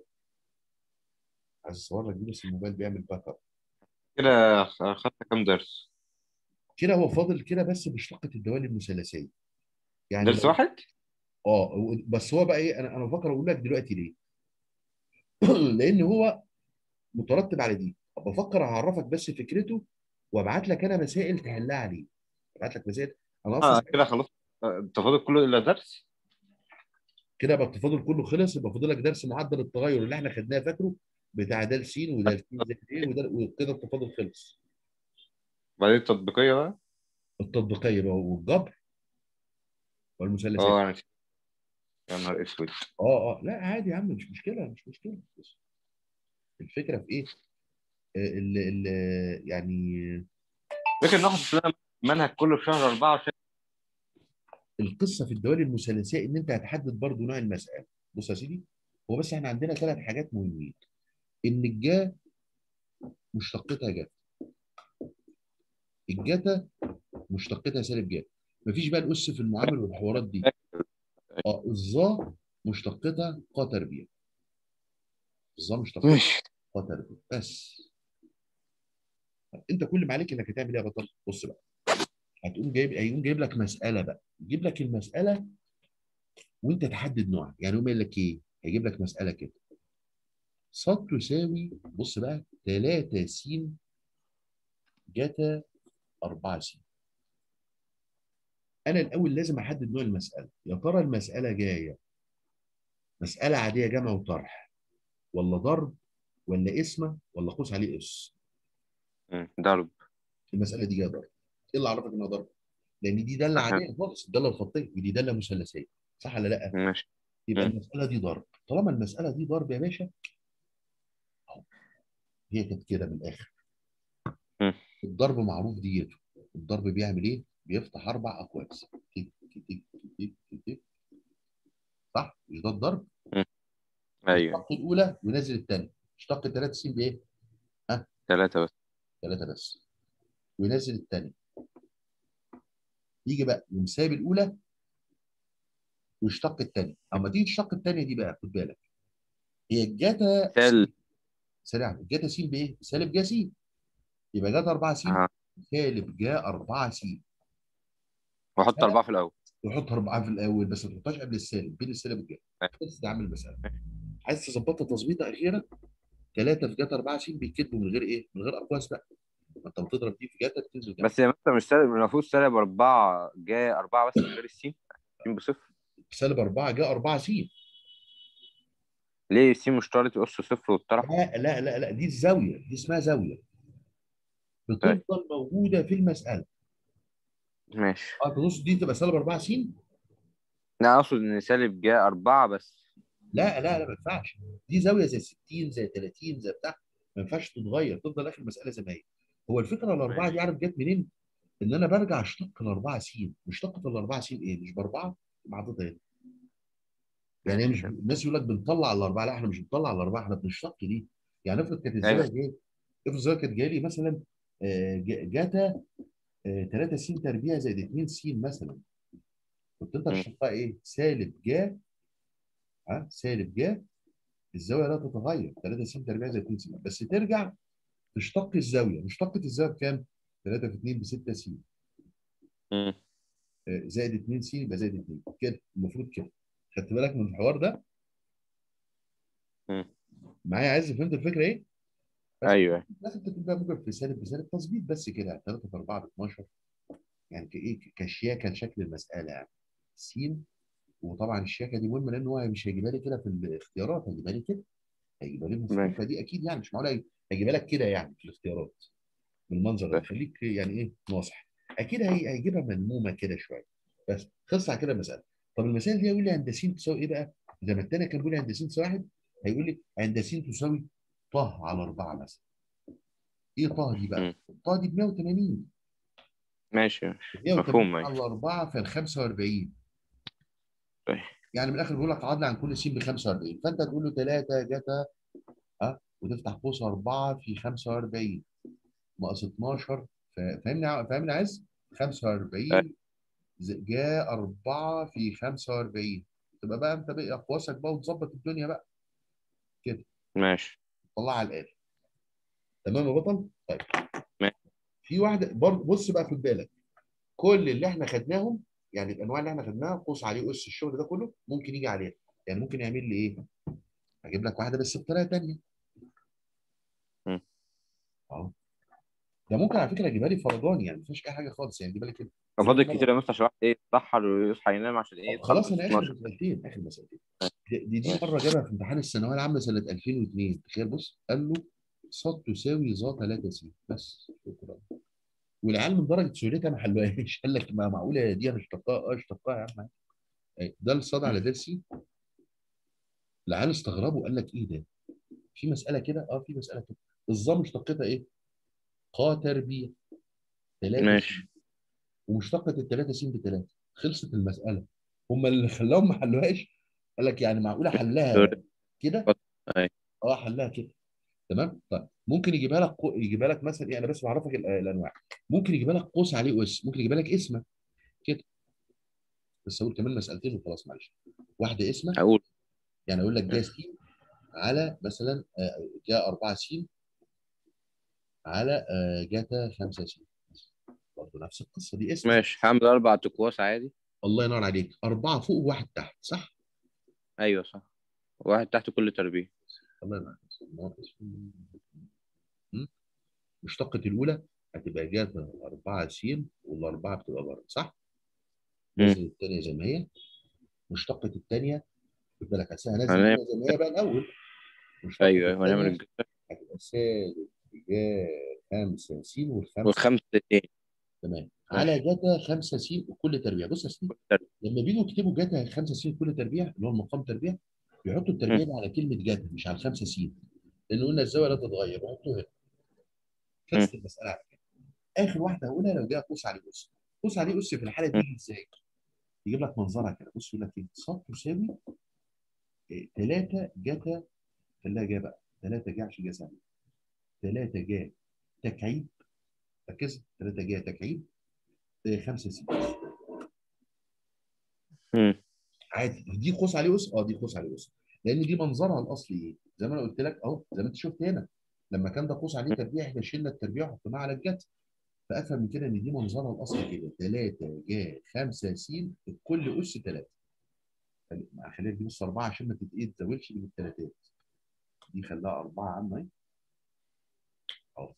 عايز اصور لك دي بس الموبايل بيعمل باك اب كده أخدت كام درس؟ كده هو فاضل كده بس مشتقه الدوال المثلثيه يعني درس لو- واحد؟ اه بس هو بقى ايه انا انا بفكر اقول لك دلوقتي ليه لان هو مترتب على دي بفكر اعرفك بس فكرته وابعت لك انا مسائل تحلها عليه ابعت لك مسائل انا اه اصلا كده خلاص انت فاضل كله إلا درس؟ كده يبقى التفاضل كله خلص يبقى فاضل لك درس معدل التغير اللي احنا خدناه فاكره بتاع د س وده س زائد ايه وده وكده التفاضل خلص بعدين التطبيقية بقى؟ التطبيقيه بقى والجبر والمثلثات اه أنا نسيت. يا نهار اسود اه اه لا عادي يا عم مش مشكله مش مشكله بس الفكره في ايه؟ آه، ال ال يعني فكرة ناخد لنا منهج كله في شهر أربعة وشهر القصه في الدوال المثلثيه ان انت هتحدد برضو نوع المساله بص يا سيدي هو بس احنا عندنا ثلاث حاجات مهمين ان الجا مشتقتها جا الجتا مشتقتها سالب جا مفيش بقى الاس في المعامل والحوارات دي اه الظا مشتقتها ق تربيع الظا مشتقتها ماشي ق تربيع بس انت كل ما عليك انك هتعمل ايه يا بطل بص بقى هتقوم جايب هيقوم جايب لك مساله بقى يجيب لك المساله وانت تحدد نوعها يعني يقوم قايل لك ايه هيجيب لك مساله كده ص تساوي بص بقى 3 س جتا 4 س انا الاول لازم احدد نوع المساله يا ترى المساله جايه مساله عاديه جمع وطرح ولا ضرب ولا اسمه ولا قوس عليه اس مم. ضرب المساله دي جايه ضرب ايه اللي عرفك انها ضرب لان دي داله عشان- عاديه خالص الداله الخطيه ودي داله مثلثيه صح ولا لا ماشي يبقى مم. المساله دي ضرب طالما المساله دي ضرب يا باشا أهو. هي كانت كده من الاخر مم. الضرب معروف ديته الضرب بيعمل ايه بيفتح اربع اقواس تك تك تك تك صح مش ده الضرب ايوه اشتق الاولى وينزل الثانيه اشتق 3 س بايه ثلاثة بس 3 بس وينزل الثانيه يجي بقى يقوم سايب الاولى ويشتق الثانيه اما تيجي تشتق الثانيه دي بقى خد بالك هي الجاتا تل سريعا الجاتا س بايه سالب جا س يبقى جاتا 4 س أها. سالب جا 4 س واحط أربعة في الأول تحط أربعة في الأول بس ما تحطهاش قبل السالب بين السالب والجاي بس ده عامل المسألة عايز تظبطها تظبيطة أخيرة ثلاثة في جاتا 4 س بيتكتبوا من غير إيه؟ من غير أقواس بقى ما أنت بتضرب دي في جاتا بتنزل جاتا بس هي مثلا مش سالب المفروض سالب أربعة جاي أربعة بس من غير السين السين بصفر سالب 4 جاء 4 س ليه السين مشترط يقص صفر والطرح لا لا لا لا دي الزاوية دي اسمها زاوية بتفضل موجودة في المسألة ماشي اه تبص دي تبقى سالب 4 س لا أقصد إن سالب جاي أربعة بس لا لا لا ما ينفعش دي زاوية زي 60 زي 30 زي بتاع ما ينفعش تتغير تفضل آخر المسألة زي ما هي هو الفكرة الأربعة دي عارف جت منين؟ إن أنا برجع أشتق الأربعة س مشتقة الأربعة س إيه؟ مش بأربعة محطوطة هنا يعني هي مش الناس يقول لك بنطلع الأربعة لا إحنا مش بنطلع الأربعة إحنا بنشتق دي يعني افرض كانت الزاوية أيوة. جاية افرض الزاوية كانت جاية لي مثلا آه، جا- جاتا 3 س تربيع زائد 2 س مثلا كنت أنت مم. تشتقها إيه؟ سالب جا ها سالب جا الزاويه لا تتغير 3 س تربيع زائد 2 س بس ترجع تشتق الزاويه مشتقه الزاويه بكام؟ 3 في 2 ب 6 س مم. آه، زائد 2 س يبقى زائد 2 كده المفروض كده خدت بالك من الحوار ده؟ مم. معايا عايز فهمت الفكره ايه؟ بس أيوه لازم تكون بقى ممكن في سالب بسالب تظبيط بس كده 3 في 4 ب 12 يعني كايه كشياكه شكل المساله يعني س وطبعا الشياكه دي مهمه لان هو مش هيجيبها لي كده في الاختيارات هيجيبها لي كده هيجيبها لي ماشي. مختلفه دي اكيد يعني مش معقول هيجيبها لك كده يعني في الاختيارات بالمنظر ده طيب. خليك يعني ايه ناصح اكيد هي- هيجيبها ملمومه كده شويه بس خلص على كده المساله طب المسائل دي هيقول لي عند س تساوي ايه بقى؟ زي ما الثانيه كان بيقول لي عند س تساوي واحد هيقول لي عند س تساوي ط على 4 مثلا ايه ط دي بقى؟ مم. ط دي ب 180 ماشي ماشي 180 مفهوم على ماشي 4 في ال 45 طيب. يعني من الاخر بيقول لك عضله عن كل س ب 45 فانت تقول له 3 جتا ها وتفتح قوس 4 في 45 ناقص 12 ف- فاهمني ع- فاهمني يا عز 45 ز- جاء 4 في 45 تبقى بقى انت بقى اقواسك بقى وتظبط الدنيا بقى ماشي طلعها على الاخر تمام يا بطل طيب ماشي. في واحده برضه بص بقى خد بالك كل اللي احنا خدناهم يعني الانواع اللي احنا خدناها قوس عليه اس الشغل ده كله ممكن يجي عليها يعني ممكن يعمل لي ايه اجيب لك واحده بس بطريقه ثانيه مم. اه ده ممكن على فكره اجيبها لي فرضاني يعني ما فيش اي حاجه خالص يعني اجيبها لي كده فاضل كتير يا مستر عشان الواحد ايه يتسحر ويصحى ينام عشان ايه طب خلاص يطلع انا اخر 12 مسألتين اخر مسألتين دي دي, دي مره جابها في امتحان الثانويه العامه سنه 2002 تخيل بص قال له ص تساوي ظ 3 س بس شكرا والعيال من درجه سهولتها ما حلوهاش قال لك ما معقوله دي انا اشتقتها اه اشتقتها يا عم أي، ده الصاد على ده س العيال استغربوا قال لك ايه ده في مساله كده اه في مساله كده الظا مشتقتها ايه؟ ق تربيع 3 ماشي ومشتقة الثلاثة س بثلاثة خلصت المسألة هم اللي خلاهم ما حلوهاش قال لك يعني معقولة حلها كده؟ أي. اه حلها كده تمام؟ طيب ممكن يجيبها لك قو- يجيبها لك مثلا ايه انا بس بعرفك ال- الانواع ممكن يجيبها لك قوس عليه اس ممكن يجيبها لك اسمه كده بس اقول كمان مسالتين وخلاص معلش واحده اسمه اقول يعني اقول لك جا س على مثلا آه، جا 4 س على آه، جاتا 5 س برضه نفس القصه دي اسم ماشي هعمل اربع اقواس عادي الله ينور عليك اربعه فوق وواحد تحت صح؟ ايوه صح واحد تحت كل تربيع الله ينور عليك م? مشتقة الأولى هتبقى جاتا 4 س والأربعة بتبقى بره صح؟ مم. نازل الثانية زي ما هي مشتقة الثانية خد بالك هسيبها نازل هنعمل- الثانية زي ما هي بقى الأول مشتقة ايوه ايوه هنعمل الثانية الجزء هتبقى سالب جا 5 س والخمسة والخمسة اتنين تمام على جاتا 5 س وكل تربيع بص يا سيدي تربيع. لما بيجوا يكتبوا جاتا 5 س كل تربيع اللي هو المقام تربيع بيحطوا التربيع دي على كلمة جاتا مش على 5 س لأن قلنا الزاوية لا تتغير وحطوا هنا خلصت المسألة على كده آخر واحدة هقولها لو جاء قوس عليه أس قوس عليه أس في الحالة دي يجي إزاي؟ يجيب لك منظرها كده بص يقول لك إيه ص تساوي 3 جاتا خليها جا بقى 3 جا عشان جا سهل 3 جا تكعيب ركز 3 جا تكعيب 5 س مم. عادي دي قوس عليه اس اه دي قوس عليه اس لان دي منظرها الاصلي ايه زي ما انا قلت لك اهو زي ما انت شفت هنا لما كان ده قوس عليه تربيع احنا شلنا التربيع وحطيناها على الجت فافهم من كده ان دي منظرها الاصلي كده 3 جا 5 س كل اس 3 خليها دي بص 4 عشان ما تت- ايه تزودش من الثلاثات دي خلاها 4 عامه اهي اهو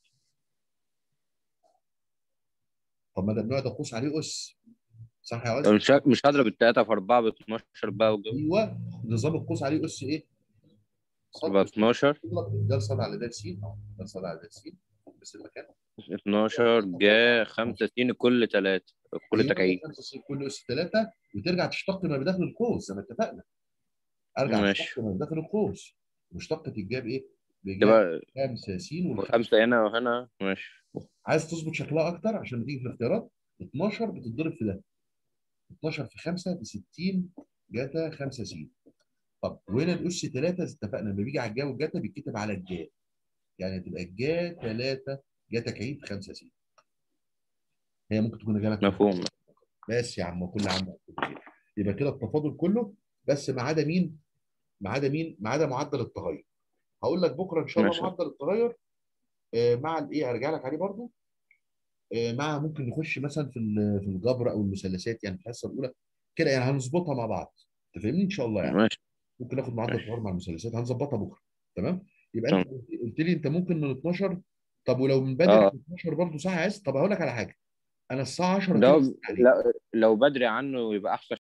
طب ما ده النوع ده قوس عليه اس صح يا طب واد؟ مش مش هضرب التلاتة في أربعة ب 12 بقى وجو ايوه نظام القوس عليه اس ايه؟ يبقى 12 ده صاد على ده س اه ده صاد على ده س بس المكان 12 جا 5 س كل تلاتة كل أيوة، تكعيب خمسة س كل اس 3 وترجع تشتق ما بداخل القوس زي ما اتفقنا ارجع ماشي. اشتق ما بداخل القوس مشتقة الجاب ايه؟ بجاب تبقى 5 س والخمسة خمسة هنا وهنا ماشي عايز تظبط شكلها اكتر عشان لما تيجي في الاختيارات 12 بتتضرب في ده 12 في 5 ب 60 جاتا 5 س طب وهنا الاس 3 اتفقنا لما بيجي على الجا والجاتا بيتكتب على الجا يعني تبقى الجا 3 جا تكعيب 5 س هي ممكن تكون جالك مفهوم بس يا عم كل عام وأنتم بخير. يبقى كده التفاضل كله بس ما عدا مين؟ ما عدا مين؟ ما عدا معدل التغير. هقول لك بكره ان شاء الله ماشي. معدل التغير آه، مع الايه هرجع لك عليه برضو آه، مع ممكن نخش مثلا في ال- في الجبر او المثلثات يعني في الحصه الاولى كده يعني هنظبطها مع بعض انت فاهمني ان شاء الله يعني ماشي ممكن ناخد معدل ماشي. التغير مع المثلثات هنظبطها بكره تمام؟ يبقى انت قلت لي انت ممكن من 12 طب ولو من بدري اه. من 12 برضه ساعه عايز طب هقول لك على حاجه انا الساعه 10 لو كده عليك. لو لو بدري عنه يبقى أحسن